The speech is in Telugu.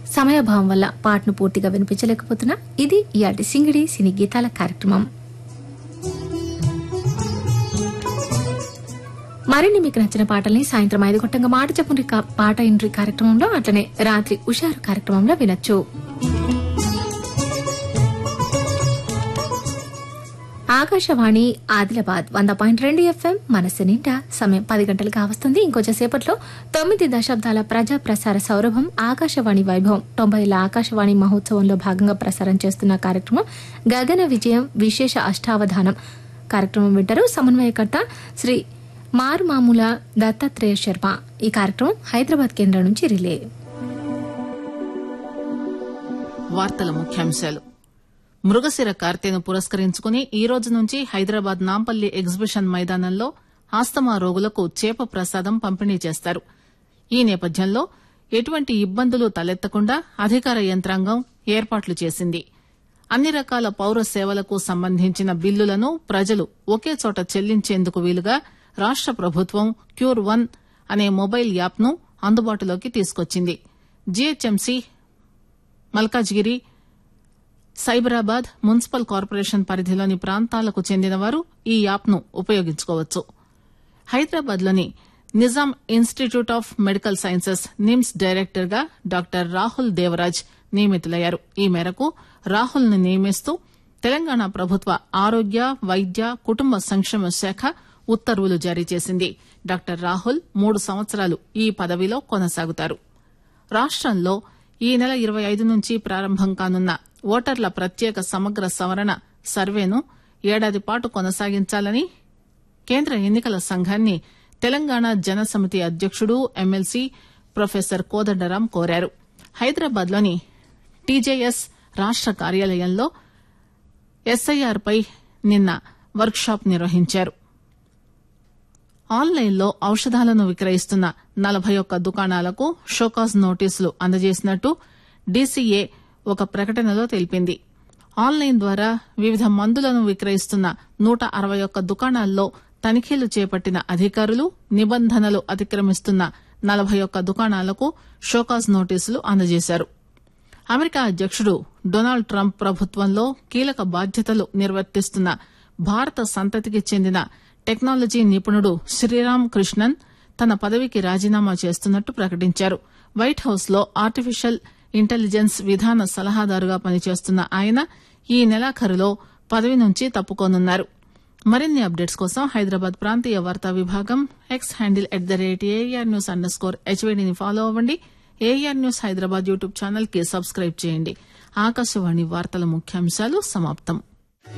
సమయాభావం వల్ల పాటను పూర్తిగా వినిపించలేకపోతున్నా ఇది ఇయాటి సింగిడి సినీ గీతాల కార్యక్రమం మరిన్ని మీకు నచ్చిన పాటల్ని సాయంత్రం ఐదు గంటంగా మాట చెప్పుని పాట ఎంట్రీ కార్యక్రమంలో అట్లనే రాత్రి ఉషారు కార్యక్రమంలో వినొచ్చు ఆకాశవాణి ఆదిలాబాద్ వంద పాయింట్ రెండు ఎఫ్ఎం మనసు నిండా సమయం పది గంటలు కావస్తుంది ఇంకొంచెం సేపట్లో తొమ్మిది దశాబ్దాల ప్రజా ప్రసార సౌరభం ఆకాశవాణి వైభవం తొంభైల ఆకాశవాణి మహోత్సవంలో భాగంగా ప్రసారం చేస్తున్న కార్యక్రమం గగన విజయం విశేష అష్టావధానం కార్యక్రమం వింటారు సమన్వయకర్త శ్రీ మారుమాముల దత్తాత్రేయ శర్మ ఈ కార్యక్రమం హైదరాబాద్ కేంద్రం నుంచి రిలే వార్తల ముఖ్యాంశాలు మృగశిర కార్తెను పురస్కరించుకుని ఈ రోజు నుంచి హైదరాబాద్ నాంపల్లి ఎగ్జిబిషన్ మైదానంలో ఆస్తమా రోగులకు చేప ప్రసాదం పంపిణీ చేస్తారు ఈ నేపథ్యంలో ఎటువంటి ఇబ్బందులు తలెత్తకుండా అధికార యంత్రాంగం ఏర్పాట్లు చేసింది అన్ని రకాల పౌర సేవలకు సంబంధించిన బిల్లులను ప్రజలు ఒకే చోట చెల్లించేందుకు వీలుగా రాష్ట ప్రభుత్వం క్యూర్ వన్ అనే మొబైల్ యాప్ ను అందుబాటులోకి తీసుకొచ్చింది GHMC Malkajgiri Cyberabad municipal corporation పరిధిలోని ప్రాంతాలకు చెందిన వారు ఈ యాప్ ను ఉపయోగించుకోవచ్చు హైదరాబాద్ లోని Nizam institute of medical sciences NIMS director గా డాక్టర్ రాహుల్ దేవరాజ్ నియమితులయ్యారు ఈ మేరకు రాహుల్ ను నియమిస్తూ తెలంగాణ ప్రభుత్వ ఆరోగ్య వైద్య కుటుంబ సంక్షేమ శాఖ ఉత్తర్వులు జారీ చేసింది డాక్టర్ రాహుల్ మూడు సంవత్సరాలు ఈ పదవిలో కొనసాగుతారు రాష్టంలో ఈ నెల ఇరవై ఐదు నుంచి ప్రారంభం కానున్న ఓటర్ల ప్రత్యేక సమగ్ర సవరణ సర్వేను ఏడాది పాటు కొనసాగించాలని కేంద్ర ఎన్నికల సంఘాన్ని తెలంగాణ జనసమితి అధ్యకుడు ఎమ్మెల్సీ ప్రొఫెసర్ కోదండరాం కోరారు హైదరాబాద్ లోని టీజేఎస్ రాష్ట కార్యాలయంలో ఎస్ఐఆర్ పై నిన్న వర్క్ షాప్ నిర్వహించారు ఆన్లైన్లో ఔషధాలను విక్రయిస్తున్న నలభై ఒక్క దుకాణాలకు షోకాజ్ నోటీసులు అందజేసినట్టు డీసీఏ ఒక ప్రకటనలో తెలిపింది ఆన్లైన్ ద్వారా వివిధ మందులను విక్రయిస్తున్న నూట అరవై ఒక్క దుకాణాల్లో తనిఖీలు చేపట్టిన అధికారులు నిబంధనలు అతిక్రమిస్తున్న నలభై ఒక్క దుకాణాలకు షోకాజ్ నోటీసులు అందజేశారు అమెరికా అధ్యకుడు డొనాల్డ్ ట్రంప్ ప్రభుత్వంలో కీలక బాధ్యతలు నిర్వర్తిస్తున్న భారత సంతతికి చెందిన టెక్నాలజీ నిపుణుడు శ్రీరామ్ కృష్ణన్ తన పదవికి రాజీనామా చేస్తున్నట్టు ప్రకటించారు వైట్ హౌస్ లో ఆర్టిఫిషియల్ ఇంటెలిజెన్స్ విధాన సలహాదారుగా పనిచేస్తున్న ఆయన ఈ నెలాఖరులో పదవి నుంచి తప్పుకోనున్నారు మరిన్ని అప్డేట్స్ కోసం హైదరాబాద్ ప్రాంతీయ వార్తా విభాగం X handle at the rate AR news underscore హెచ్వీడీని ఫాలో అవ్వండి AR news Hyderabad YouTube channel కి సబ్స్క్రైబ్ చేయండి ఆకాశవాణి వార్తల ముఖ్యాంశాలు సమాప్తం